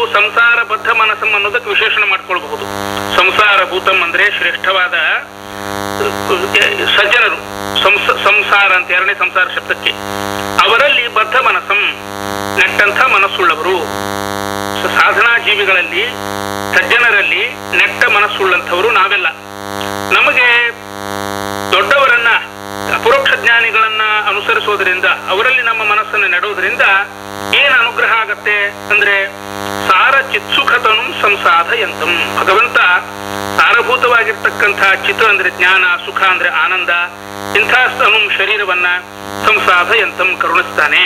ಸಂಸಾರ ಬದ್ಧ ಮನಸ್ಸಂ ಅನ್ನೋದಕ್ಕೆ ವಿಶೇಷಣ ಮಾಡ್ಕೊಳ್ಬಹುದು ಸಂಸಾರ ಭೂತಂ ಅಂದ್ರೆ ಶ್ರೇಷ್ಠವಾದ ಸಜ್ಜನರು ಸಂಸ ಸಂಸಾರ ಅಂತ ಎರಡನೇ ಸಂಸಾರ ಶಬ್ದಕ್ಕೆ ಅವರಲ್ಲಿ ಬದ್ಧ ಮನಸ್ಸಂ ನೆಟ್ಟಂಥ ಮನಸ್ಸುಳ್ಳವರು ಸ- ಸಾಧನಾ ಜೀವಿಗಳಲ್ಲಿ ಸಜ್ಜನರಲ್ಲಿ ನೆಟ್ಟ ಮನಸ್ಸುಳ್ಳಂಥವರು ನಾವೆಲ್ಲ ನಮಗೆ ದೊಡ್ಡವರನ್ನ ಅಪರೋಕ್ಷ ಜ್ಞಾನಿಗಳನ್ನ ಅನುಸರಿಸೋದ್ರಿಂದ ಅವರಲ್ಲಿ ನಮ್ಮ ಮನಸ್ಸನ್ನು ನೆಡುವುದರಿಂದ ಏನ್ ಅನುಗ್ರಹ ಆಗತ್ತೆ ಅಂದ್ರೆ ಸಾರ ಚಿತ್ಸುಖತನು ಸಂಸಾಧಯಂತಂ ಭಗವಂತ ಸಾರಭೂತವಾಗಿರ್ತಕ್ಕಂಥ ಚಿತ್ ಅಂದ್ರೆ ಜ್ಞಾನ ಸುಖ ಅಂದ್ರೆ ಆನಂದ ಇಂಥ ಅನು ಶರೀರವನ್ನ ಸಂಸಾಧಯಂತಂ ಕರುಣಿಸ್ತಾನೆ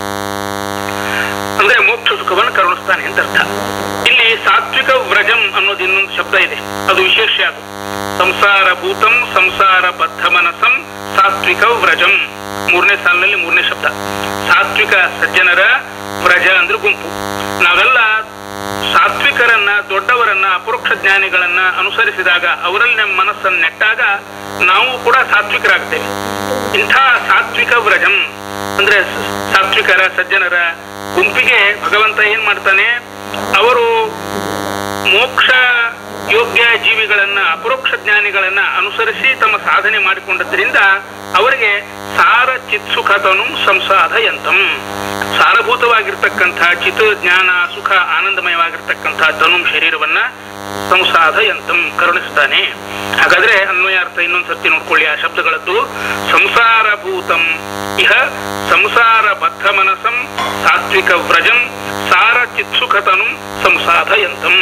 ಅಂದ್ರೆ ಮೋಕ್ಷ ಸುಖವನ್ನು ಕರುಣಿಸ್ತಾನೆ ಅಂತ ಅರ್ಥ ಇಲ್ಲಿ ಸಾತ್ವಿಕ ವ್ರಜಂ ಅನ್ನೋದು ಇನ್ನೊಂದು ಶಬ್ದ ಇದೆ ಅದು ವಿಶೇಷ ಅದು ಸಂಸಾರ ಭೂತಂ ಸಂಸಾರ ಬದ್ಧ ಮನಸಂ ಸಾತ್ವಿಕ ವ್ರಜಂ ಮೂರನೇ ಸಾಲಿನಲ್ಲಿ ಮೂರನೇ ಶಬ್ದ ಸಾತ್ವಿಕ ಸಜ್ಜನರ ವ್ರಜ ಅಂದ್ರೆ ಗುಂಪು ನಾವೆಲ್ಲ ಸಾತ್ವಿಕರನ್ನ ದೊಡ್ಡವರನ್ನ ಅಪರೋಕ್ಷ ಜ್ಞಾನಿಗಳನ್ನ ಅನುಸರಿಸಿದಾಗ ಅವರಲ್ಲಿ ನಮ್ಮ ಮನಸ್ಸನ್ನು ನೆಟ್ಟಾಗ ನಾವು ಕೂಡ ಸಾತ್ವಿಕರಾಗ್ತೇವೆ ಇಂಥ ಸಾತ್ವಿಕ ವ್ರಜಂ ಅಂದ್ರೆ ಸ- ಸಾತ್ವಿಕರ ಸಜ್ಜನರ ಗುಂಪಿಗೆ ಭಗವಂತ ಏನ್ ಮಾಡ್ತಾನೆ ಅವರು ಮೋಕ್ಷ ಯೋಗ್ಯ ಜೀವಿಗಳನ್ನ ಅಪರೋಕ್ಷ ಜ್ಞಾನಿಗಳನ್ನ ಅನುಸರಿಸಿ ತಮ್ಮ ಸಾಧನೆ ಮಾಡಿಕೊಂಡದ್ರಿಂದ ಅವರಿಗೆ ಸಾರ ಚಿತ್ಸುಖತನು ಸಂಸಾಧಯಂತಂ ಸಾರಭೂತವಾಗಿರ್ತಕ್ಕಂಥ ಚಿತ್ ಜ್ಞಾನ ಸುಖ ಆನಂದಮಯವಾಗಿರ್ತಕ್ಕಂಥ ತನು ಶರೀರವನ್ನ ಸಂಸಾಧಯಂತಂ ಕರುಣಿಸ್ತಾನೆ ಹಾಗಾದ್ರೆ ಅನ್ವಯಾರ್ಥ ಇನ್ನೊಂದ್ಸರ್ತಿ ನೋಡ್ಕೊಳ್ಳಿ ಆ ಶಬ್ದಗಳದ್ದು ಸಂಸಾರಭೂತಂ ಇಹ ಸಂಸಾರ ಬದ್ಧ ಮನಸಂ ಸಾತ್ವಿಕ ವ್ರಜಂ ಸಾರ ಚಿತ್ಸುಖತನು ಸಂಸಾಧಯಂತಂ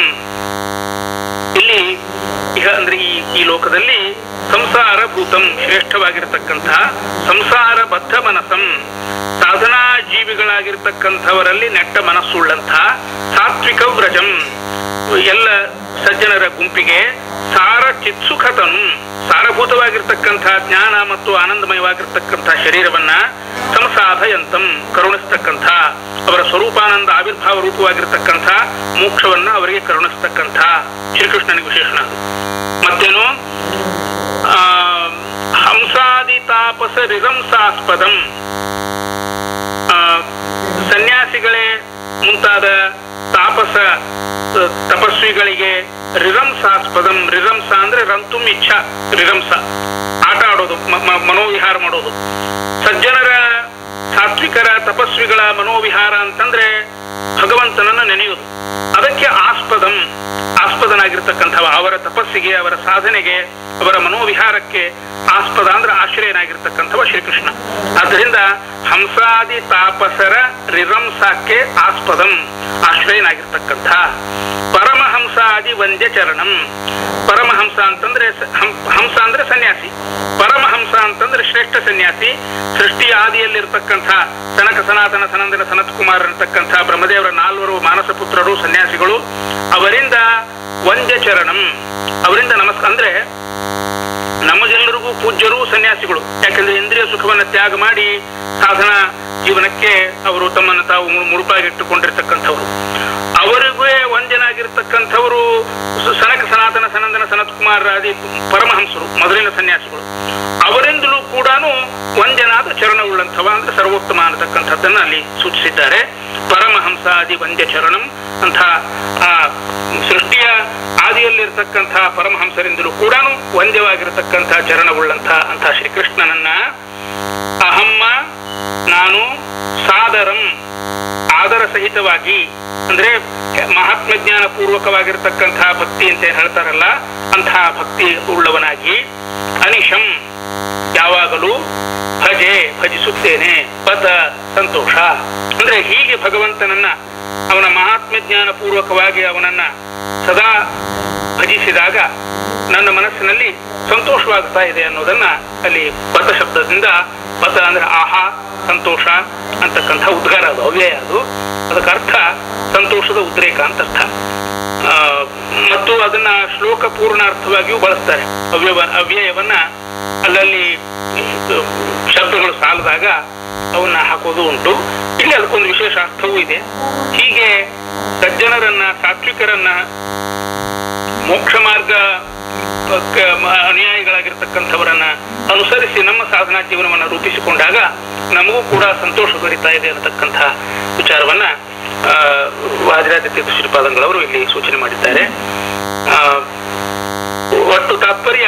ಇಲ್ಲಿ ಇಹ ಅಂದ್ರೆ ಈ ಈ ಲೋಕದಲ್ಲಿ ಸಂಸಾರ ಭೂತಂ ಶ್ರೇಷ್ಠವಾಗಿರತಕ್ಕಂಥ ಸಂಸಾರ ಬದ್ಧ ಮನಸಂ ಸಾಧನಾ ಜೀವಿಗಳಾಗಿರ್ತಕ್ಕಂಥವರಲ್ಲಿ ನೆಟ್ಟ ಮನಸ್ಸುಳ್ಳಂಥ ಸಾತ್ವಿಕ ವ್ರಜಂ ಎಲ್ಲ ಸಜ್ಜನರ ಗುಂಪಿಗೆ ಸಾರ ಚಿತ್ಸುಖತನು ಸಾರಭೂತವಾಗಿರ್ತಕ್ಕಂಥ ಜ್ಞಾನ ಮತ್ತು ಆನಂದಮಯವಾಗಿರ್ತಕ್ಕಂಥ ಶರೀರವನ್ನ ಸಂಸಾಧಯಂತಂ ಕರುಣಿಸ್ತಕ್ಕಂಥ ಅವರ ಸ್ವರೂಪಾನಂದ ಆವಿರ್ಭಾವ ರೂಪವಾಗಿರ್ತಕ್ಕಂಥ ಮೋಕ್ಷವನ್ನ ಅವರಿಗೆ ಕರುಣಿಸ್ತಕ್ಕಂಥ ಶ್ರೀಕೃಷ್ಣನಿಗೆ ವಿಶೇಷಣ ಅದು ಮತ್ತೇನು ಆ, ಹಂಸಾದಿ ತಾಪಸ ರಿರಂಸಾಸ್ಪದಂ ಆ, ಸನ್ಯಾಸಿಗಳೇ ಮುಂತಾದ ತಾಪಸ ಆ, ತಪಸ್ವಿಗಳಿಗೆ ರಿರಂಸಾಸ್ಪದಂ ರಿರಂಸ ಅಂದ್ರೆ ರಂತುಂ ಇಚ್ಛಾ ರಿರಂಸ ಆಟ ಆಡೋದು ಮ- ಮ- ಮನೋವಿಹಾರ ಮಾಡೋದು ಸಜ್ಜನರ ಸಾತ್ವಿಕರ ತಪಸ್ವಿಗಳ ಮನೋವಿಹಾರ ಅಂತಂದ್ರೆ ಭಗವಂತನನ್ನ ನೆನೆಯುವುದು ಅದಕ್ಕೆ ಆಸ್ಪದಂ ಆಸ್ಪದನಾಗಿರ್ತಕ್ಕಂಥವ ಅವರ ತಪಸ್ಸಿಗೆ ಅವರ ಸಾಧನೆಗೆ ಅವರ ಮನೋವಿಹಾರಕ್ಕೆ ಆಸ್ಪದ ಅಂದ್ರೆ ಆಶ್ರಯನಾಗಿರ್ತಕ್ಕಂಥವ ಶ್ರೀಕೃಷ್ಣ ಆದ್ದರಿಂದ ಹಂಸಾದಿ ತಾಪಸರ ರಿರಂಸಕ್ಕೆ ಆಸ್ಪದಂ ಆಶ್ರಯನಾಗಿರ್ತಕ್ಕಂಥ ಪರಮಹಂಸಾದಿ ವಂದ್ಯ ಚರಣಂ ಪರಮಹಂಸ ಅಂತಂದ್ರೆ ಸ- ಹಂ- ಹಂಸ ಅಂದ್ರೆ ಸನ್ಯಾಸಿ ಪರಮಹಂಸ ಅಂತಂದ್ರೆ ಶ್ರೇಷ್ಠ ಸನ್ಯಾಸಿ ಸೃಷ್ಟಿ ಆದಿಯಲ್ಲಿರ್ತಕ್ಕಂಥ ಸನಕ ಸನಾತನ ಸನಂದನ ಸನತ್ ಕುಮಾರ್ ಇರತಕ್ಕಂಥ ಬ್ರಹ್ಮದೇವರ ನಾಲ್ವರು ಮಾನಸ ಪುತ್ರರು ಸನ್ಯಾಸಿಗಳು ಅವರಿಂದ ವಂದ್ಯ ಚರಣಂ ಅವರಿಂದ ನಮಸ್ಕಾರ ಅಂದ್ರೆ ನಮಗೆಲ್ಲರಿಗೂ ಪೂಜ್ಯರು ಸನ್ಯಾಸಿಗಳು ಯಾಕಂದ್ರೆ ಇಂದ್ರಿಯ ಸುಖವನ್ನ ತ್ಯಾಗ ಮಾಡಿ ಸಾಧನಾ ಜೀವನಕ್ಕೆ ಅವರು ತಮ್ಮನ್ನು ತಾವು ಮು- ಮುಡುಪಾಗಿಟ್ಟುಕೊಂಡಿರ್ತಕ್ಕಂಥವ್ರು ಅವರಿಗೂ ಒಂದನಾಗಿರ್ತಕ್ಕಂಥವರು ಸ- ಸನಕ ಸನಾತನ ಸನಂದನ ಸನತ್ ಕುಮಾರ್ ಆದಿ ಪರಮಹಂಸರು ಮೊದಲಿನ ಸನ್ಯಾಸಿಗಳು ಅವರಿಂದಲೂ ಕೂಡ ವಂದ್ಯನಾದ ಚರಣವುಳ್ಳಂಥವ ಅಂದ್ರೆ ಸರ್ವೋತ್ತಮ ಅನ್ನತಕ್ಕಂಥದ್ದನ್ನ ಅಲ್ಲಿ ಸೂಚಿಸಿದ್ದಾರೆ ಪರಮಹಂಸ ಆದಿ ವಂದ್ಯ ಚರಣಂ ಅಂತ ಆ ಸೃಷ್ಟಿಯ ಆದಿಯಲ್ಲಿರ್ತಕ್ಕಂಥ ಪರಮಹಂಸರಿಂದಲೂ ಕೂಡ ವಂದ್ಯವಾಗಿರತಕ್ಕಂಥ ಚರಣವುಳ್ಳಂಥ ಅಂತ ಶ್ರೀಕೃಷ್ಣನನ್ನ ಅಹಮ್ಮ ನಾನು ಸಾದರಂ ಆದರ ಸಹಿತವಾಗಿ ಅಂದ್ರೆ ಮಹಾತ್ಮ ಜ್ಞಾನ ಪೂರ್ವಕವಾಗಿರ್ತಕ್ಕಂಥ ಭಕ್ತಿ ಅಂತ ಏನ್ ಹೇಳ್ತಾರಲ್ಲ ಅಂತಹ ಭಕ್ತಿ ಉಳ್ಳವನಾಗಿ ಅನಿಶಂ ಯಾವಾಗಲೂ ಭಜೆ ಭಜಿಸುತ್ತೇನೆ ಪದ ಸಂತೋಷ ಅಂದ್ರೆ ಹೀಗೆ ಭಗವಂತನನ್ನ ಅವನ ಮಹಾತ್ಮ ಜ್ಞಾನ ಪೂರ್ವಕವಾಗಿ ಅವನನ್ನ ಸದಾ ಭಜಿಸಿದಾಗ ನನ್ನ ಮನಸ್ಸಿನಲ್ಲಿ ಸಂತೋಷವಾಗ್ತಾ ಇದೆ ಅನ್ನೋದನ್ನ ಅಲ್ಲಿ ಪದ ಶಬ್ದದಿಂದ ಪದ ಅಂದ್ರೆ ಆಹಾ ಸಂತೋಷ ಅಂತಕ್ಕಂಥ ಉದ್ಗಾರ ಅದು ಅವ್ಯಯ ಅದು ಅದಕ್ಕೆ ಅರ್ಥ ಸಂತೋಷದ ಉದ್ರೇಕ ಅಂತ ಅರ್ಥ ಆ, ಮತ್ತು ಅದನ್ನ ಶ್ಲೋಕ ಪೂರ್ಣಾರ್ಥವಾಗಿಯೂ ಬಳಸ್ತಾರೆ ಅವ್ಯವ ಅವ್ಯಯವನ್ನ ಅಲ್ಲಲ್ಲಿ ಇದು ಶಬ್ದಗಳು ಸಾಲದಾಗ ಅವನ್ನ ಹಾಕೋದು ಉಂಟು ಇಲ್ಲಿ ಅದಕ್ಕೊಂದು ವಿಶೇಷ ಅರ್ಥವೂ ಇದೆ ಹೀಗೆ ಸಜ್ಜನರನ್ನ ಸಾತ್ವಿಕರನ್ನ ಮೋಕ್ಷ ಮಾರ್ಗ ಕ- ಮ- ಅನುಯಾಯಿಗಳಾಗಿರ್ತಕ್ಕಂಥವರನ್ನ ಅನುಸರಿಸಿ ನಮ್ಮ ಸಾಧನಾ ಜೀವನವನ್ನು ರೂಪಿಸಿಕೊಂಡಾಗ ನಮಗೂ ಕೂಡ ಸಂತೋಷ ದೊರೀತಾ ಇದೆ ಅನ್ನತಕ್ಕಂಥ ವಿಚಾರವನ್ನ ಆ, ವಾದಿರಾದಿತ್ಯ ಶ್ರೀಪಾದಂಗಳವರು ಇಲ್ಲಿ ಸೂಚನೆ ಮಾಡಿದ್ದಾರೆ ಆ, ಒಟ್ಟು ತಾತ್ಪರ್ಯ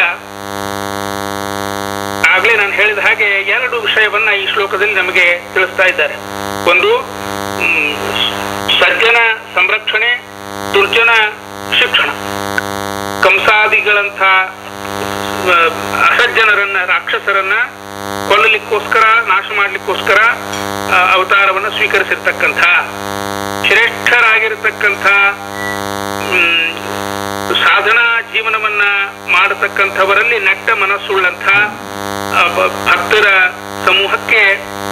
ಆಗ್ಲೇ ನಾನು ಹೇಳಿದ ಹಾಗೆ ಎರಡು ವಿಷಯವನ್ನ ಈ ಶ್ಲೋಕದಲ್ಲಿ ನಮಗೆ ತಿಳಿಸ್ತಾ ಇದ್ದಾರೆ ಒಂದು ಮ್, ಸಜ್ಜನ ಸಂರಕ್ಷಣೆ ದುರ್ಜನ ಶಿಕ್ಷಣ ಕಂಸಾದಿಗಳಂಥ ಆ, ಅಸಜ್ಜನರನ್ನ ರಾಕ್ಷಸರನ್ನ ಕೊಲ್ಲಲಿಕ್ಕೋಸ್ಕರ ನಾಶ ಮಾಡ್ಲಿಕ್ಕೋಸ್ಕರ ಆ, ಅವತಾರವನ್ನ ಸ್ವೀಕರಿಸಿರ್ತಕ್ಕಂಥ ಶ್ರೇಷ್ಠರಾಗಿರ್ತಕ್ಕಂಥ ಮ್, ಸಾಧನಾ ಜೀವನವನ್ನ ಮಾಡತಕ್ಕಂಥವರಲ್ಲಿ ನೆಟ್ಟ ಮನಸ್ಸುಳ್ಳಂಥ ಆ, ಭ- ಭಕ್ತರ ಸಮೂಹಕ್ಕೆ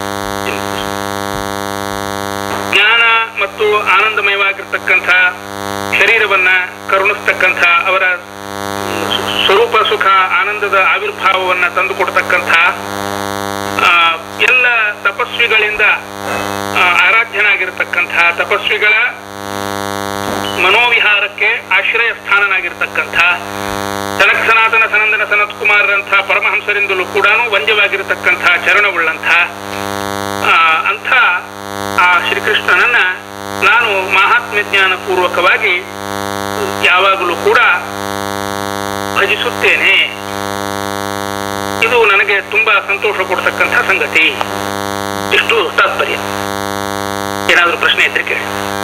ಜ್ಞಾನ ಮತ್ತು ಆನಂದಮಯವಾಗಿರ್ತಕ್ಕಂಥ ಶರೀರವನ್ನ ಕರುಣಿಸ್ತಕ್ಕಂಥ ಅವರ ಸ್- ಸ್ವರೂಪ ಸುಖ ಆನಂದದ ಆವಿರ್ಭಾವವನ್ನ ತಂದುಕೊಡ್ತಕ್ಕಂಥ ಆ, ಎಲ್ಲ ತಪಸ್ವಿಗಳಿಂದ ಆ, ಆರಾಧ್ಯನಾಗಿರ್ತಕ್ಕಂಥ ತಪಸ್ವಿಗಳ ಮನೋವಿಹಾರಕ್ಕೆ ಆಶ್ರಯ ಸ್ಥಾನನಾಗಿರ್ತಕ್ಕಂಥ ಜನಕ್ ಸನಾತನ ಸನಂದನ ಸನತ್ ಕುಮಾರರಂಥ ಪರಮಹಂಸರಿಂದಲೂ ಕೂಡ ವಂಜವಾಗಿರತಕ್ಕಂಥ ಚರಣವುಳ್ಳಂಥ ಆ, ಅಂಥ ಆ ಶ್ರೀಕೃಷ್ಣನನ್ನ ನಾನು ಮಹಾತ್ಮ್ಯ ಜ್ಞಾನ ಪೂರ್ವಕವಾಗಿ ಯಾವಾಗಲೂ ಕೂಡ ಭಜಿಸುತ್ತೇನೆ ಇದು ನನಗೆ ತುಂಬಾ ಸಂತೋಷ ಕೊಡ್ತಕ್ಕಂಥ ಸಂಗತಿ ಇಷ್ಟು ತಾತ್ಪರ್ಯ ಏನಾದರೂ ಪ್ರಶ್ನೆ ಇದ್ರೆ ಕೇಳಿ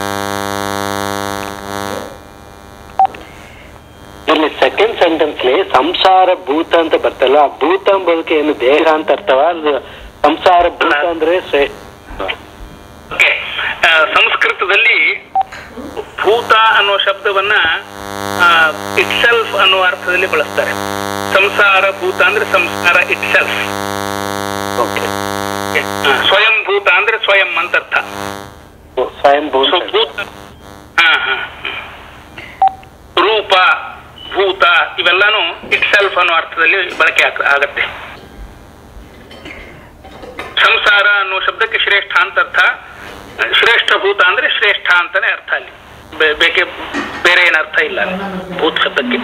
ಇಲ್ಲಿ ಸೆಕೆಂಡ್ ಸೆಂಟೆನ್ಸ್ ಸಂಸಾರ ಭೂತ ಅಂತ ಬರ್ತಲ್ಲ ಆ ಭೂತ ಎಂಬುದಕ್ಕೆ ಏನು ದೇಹ ಅಂತ ಅರ್ಥವ ಅದು ಸಂಸಾರ ಭೂತ ಅಂದ್ರೆ ಶ್ರೇಷ್ಠ ಓಕೆ ಆ, ಸಂಸ್ಕೃತದಲ್ಲಿ ಭೂತ ಅನ್ನೋ ಶಬ್ದವನ್ನ ಇಟ್ ಸೆಲ್ಫ್ ಅನ್ನೋ ಅರ್ಥದಲ್ಲಿ ಬಳಸ್ತಾರೆ ಸಂಸಾರ ಭೂತ ಅಂದ್ರೆ ಸಂಸಾರ ಇಟ್ ಸೆಲ್ಫ್ ಓಕೆ ಸ್ವಯಂ ಭೂತ ಅಂದ್ರೆ ಸ್ವಯಂ ಅಂತ ಅರ್ಥ ಸ್ವಯಂ ಭೂತ ಸೊ ಭೂತ ಹಾ, ಹಾ, ಹ್ಮ್. ರೂಪ ಭೂತ ಇವೆಲ್ಲಾನು ಇಟ್ ಸೆಲ್ಫ್ ಅನ್ನೋ ಅರ್ಥದಲ್ಲಿ ಬಳಕೆ ಆಗ- ಆಗತ್ತೆ ಸಂಸಾರ ಅನ್ನೋ ಶಬ್ದಕ್ಕೆ ಶ್ರೇಷ್ಠ ಅಂತ ಅರ್ಥ ಶ್ರೇಷ್ಠ ಭೂತ ಅಂದ್ರೆ ಶ್ರೇಷ್ಠ ಅಂತಾನೆ ಅರ್ಥ ಅಲ್ಲಿ ಬೇ- ಬೇಕೆ ಬೇರೆ ಏನ್ ಅರ್ಥ ಇಲ್ಲ ಅಲ್ಲಿ ಭೂತ ಶಬ್ದಕ್ಕೆ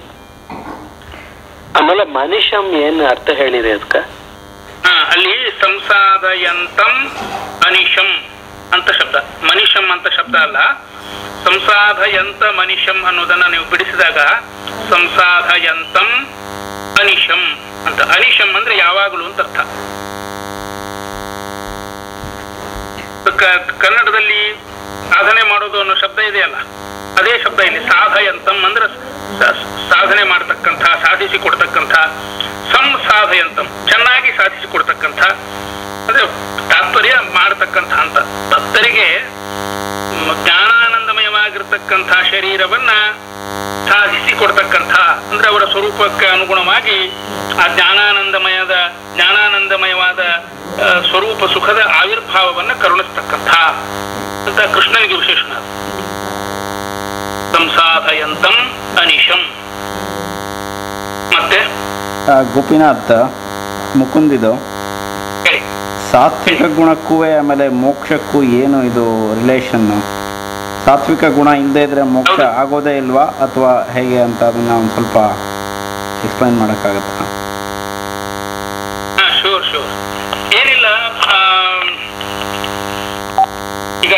ಆಮೇಲೆ ಮನುಷ್ಯಂ ಏನ್ ಅರ್ಥ ಹೇಳಿರಿ ಅದಕ್ಕ ಹಾ ಅಲ್ಲಿ ಸಂಸಾದಯಂತಂ ಅನಿಶಂ ಅಂತ ಶಬ್ದ ಮನಿಷಂ ಅಂತ ಶಬ್ದ ಅಲ್ಲ ಸಂಸಾಧಯಂತ ಮನಿಷಂ ಅನ್ನೋದನ್ನ ನೀವು ಬಿಡಿಸಿದಾಗ ಸಂಸಾಧಯಂತಂ ಅನಿಶಂ ಅಂತ ಅನಿಶಂ ಅಂದ್ರೆ ಯಾವಾಗಲೂ ಅಂತ ಅರ್ಥ ಕ- ಕನ್ನಡದಲ್ಲಿ ಸಾಧನೆ ಮಾಡೋದು ಅನ್ನೋ ಶಬ್ದ ಇದೆಯಲ್ಲ ಅದೇ ಶಬ್ದ ಇಲ್ಲಿ ಸಾಧಯಂತಂ ಅಂದ್ರೆ ಸ- ಸಾಧನೆ ಮಾಡತಕ್ಕಂಥ ಸಾಧಿಸಿ ಕೊಡ್ತಕ್ಕಂಥ ಸಂಸಾಧಯಂತಂ ಚೆನ್ನಾಗಿ ಸಾಧಿಸಿ ಕೊಡ್ತಕ್ಕಂಥ ಅಂದ್ರೆ ತಾತ್ಪರ್ಯ ಮಾಡತಕ್ಕಂಥ ಅಂತ ಭಕ್ತರಿಗೆ ಮ್, ಜ್ಞಾನಾನಂದಮಯವಾಗಿರ್ತಕ್ಕಂಥ ಶರೀರವನ್ನ ಸಾಧಿಸಿ ಕೊಡ್ತಕ್ಕಂಥ ಅಂದ್ರೆ ಅವರ ಸ್ವರೂಪಕ್ಕೆ ಅನುಗುಣವಾಗಿ ಆ ಜ್ಞಾನಾನಂದಮಯದ ಜ್ಞಾನಾನಂದಮಯವಾದ ಆ, ಸ್ವರೂಪ ಸುಖದ ಆವಿರ್ಭಾವವನ್ನ ಕರುಣಿಸ್ತಕ್ಕಂಥ ಅಂತ ಕೃಷ್ಣನಿಗೆ ವಿಶೇಷಣ ಅದು. ಸಂಸಾಧಯಂತಂ ಅನಿಶಂ ಮತ್ತೆ ಆ, ಗೋಪಿನಾಥ್ ಮುಕುಂದಿದು ಹೇಳಿ ಸಾತ್ವಿಕ ಗುಣಕ್ಕೂ ಆಮೇಲೆ ಮೋಕ್ಷಕ್ಕೂ ಏನು ಇದು ರಿಲೇಷನ್ನು ಸಾತ್ವಿಕ ಗುಣ ಇಲ್ಲದೆ ಇದ್ರೆ ಮೋಕ್ಷ ಹೌದು. ಆಗೋದೇ ಇಲ್ವಾ ಅಥವಾ ಹೇಗೆ ಅಂತ ಅದನ್ನ ಒಂದು ಸ್ವಲ್ಪ ಎಕ್ಸ್ಪ್ಲೈನ್ ಮಾಡೋಕ್ಕಾಗತ್ತಾ ಹಾ ಶೂರ್ ಶೂರ್ ಏನಿಲ್ಲ ಆಮ್, ಈಗ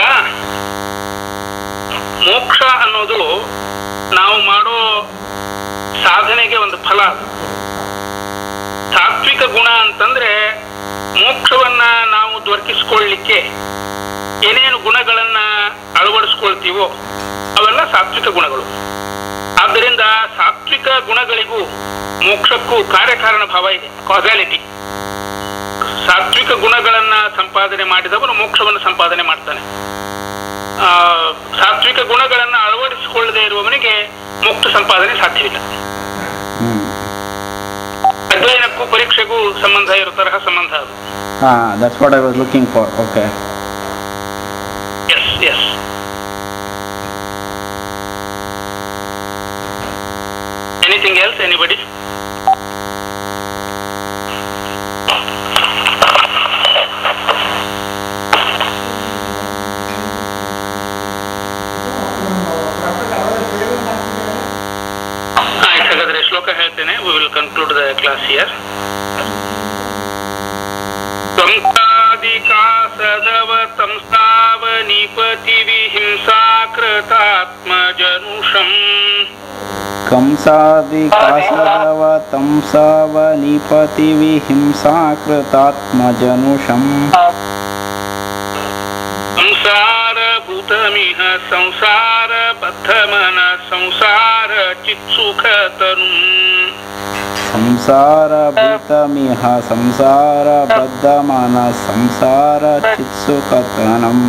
ಮೋಕ್ಷ ಅನ್ನೋದು ನಾವು ಮಾಡೋ ಸಾಧನೆಗೆ ಒಂದು ಫಲ ಅದು. ಸಾತ್ವಿಕ ಗುಣ ಅಂತಂದ್ರೆ ಮೋಕ್ಷವನ್ನ ನಾವು ದೊರಕಿಸ್ಕೊಳ್ಳಿಕ್ಕೆ ಏನೇನು ಗುಣಗಳನ್ನ ಅಳವಡಿಸ್ಕೊಳ್ತೀವೋ ಅವೆಲ್ಲ ಸಾತ್ವಿಕ ಗುಣಗಳು ಆದ್ದರಿಂದ ಸಾತ್ವಿಕ ಗುಣಗಳಿಗೂ ಮೋಕ್ಷಕ್ಕೂ ಕಾರ್ಯಕಾರಣ ಭಾವ ಇದೆ ಕಾಸಾಲಿಟಿ ಸಾತ್ವಿಕ ಗುಣಗಳನ್ನ ಸಂಪಾದನೆ ಮಾಡಿದವನು ಮೋಕ್ಷವನ್ನು ಸಂಪಾದನೆ ಮಾಡ್ತಾನೆ ಆ, ಸಾತ್ವಿಕ ಗುಣಗಳನ್ನ ಅಳವಡಿಸಿಕೊಳ್ಳದೆ ಇರುವವನಿಗೆ ಮೋಕ್ಷ ಸಂಪಾದನೆ ಸಾಧ್ಯವಿಲ್ಲ ಹ್ಞೂ ಅಧ್ಯಯನಕ್ಕೂ ಪರೀಕ್ಷೆಗೂ ಸಂಬಂಧ ಇರೋ ತರಹ ಸಂಬಂಧ ಅದು ಹಾಂ that's what I was looking for okay yes yes anything else anybody ಆಯ್ತು ಹಾಗಾದ್ರೆ ಶ್ಲೋಕ ಹೇಳ್ತೇನೆ we will conclude the class here ತ್ವಂಕಾದಿ कंसादवतंसावनीपतिविहिंसाकृतात्मजनुषम् कंसादिकासदवतंसावनिपतिविहिंसाकृतात्मजनुषम् संसारभूतमिह संसारबद्धमन संसार चित्सुखतनुम् संसारभूतमिह संसारबद्धमन संसारचित्सुकतनम्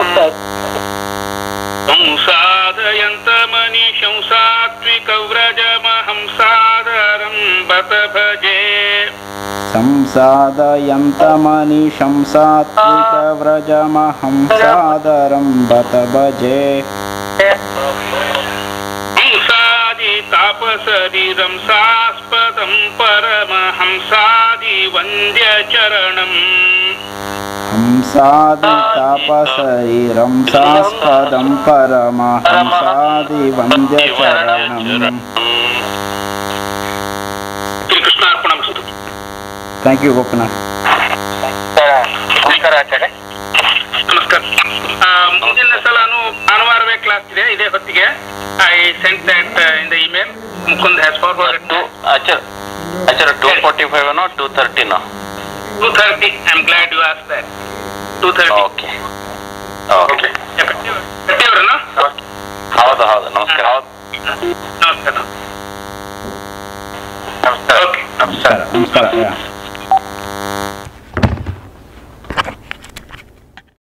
संसादयन्तमनिशं सात्विकव्रजमहंसादरं बत भजे संसादयन्तमनिशं सात्विकव्रजमहं सादरं बत भजे हंसादितापशरीरं सास्पदं परमहंसादि वन्द्यचरणम् हंसादितापशरीरं सास्पदं परमहंसादिवन्द्यचरणम् ಶ್ರೀಕೃಷ್ಣಾರ್ಪಣಮಸ್ತು ಥ್ಯಾಂಕ್ ಯು ಗೋಪಿನಾಥ್ ನಮಸ್ಕಾರ ಆಚಾರ್ಯ ನಮಸ್ಕಾರ ಆ, ಮುಂದಿನ ಸಲಾನು ಭಾನುವಾರವೇ ಕ್ಲಾಸ್ ಇದೆ ಇದೇ ಹೊತ್ತಿಗೆ I sent that in the email Mukund has forward to Achar Achar two forty five ಅನೋ ಟೂ ತರ್ಟಿನೋ two thirty I am glad you ask that two thirty okay okay ಗಟ್ಟಿಯವರನ್ನು ಹೌದು ಹೌದು ನಮಸ್ಕಾರ ನಮಸ್ಕಾರ ನಮಸ್ಕಾರ ಓಕೆ ನಮಸ್ಕಾರ ನಮಸ್ಕಾರ ಯಾ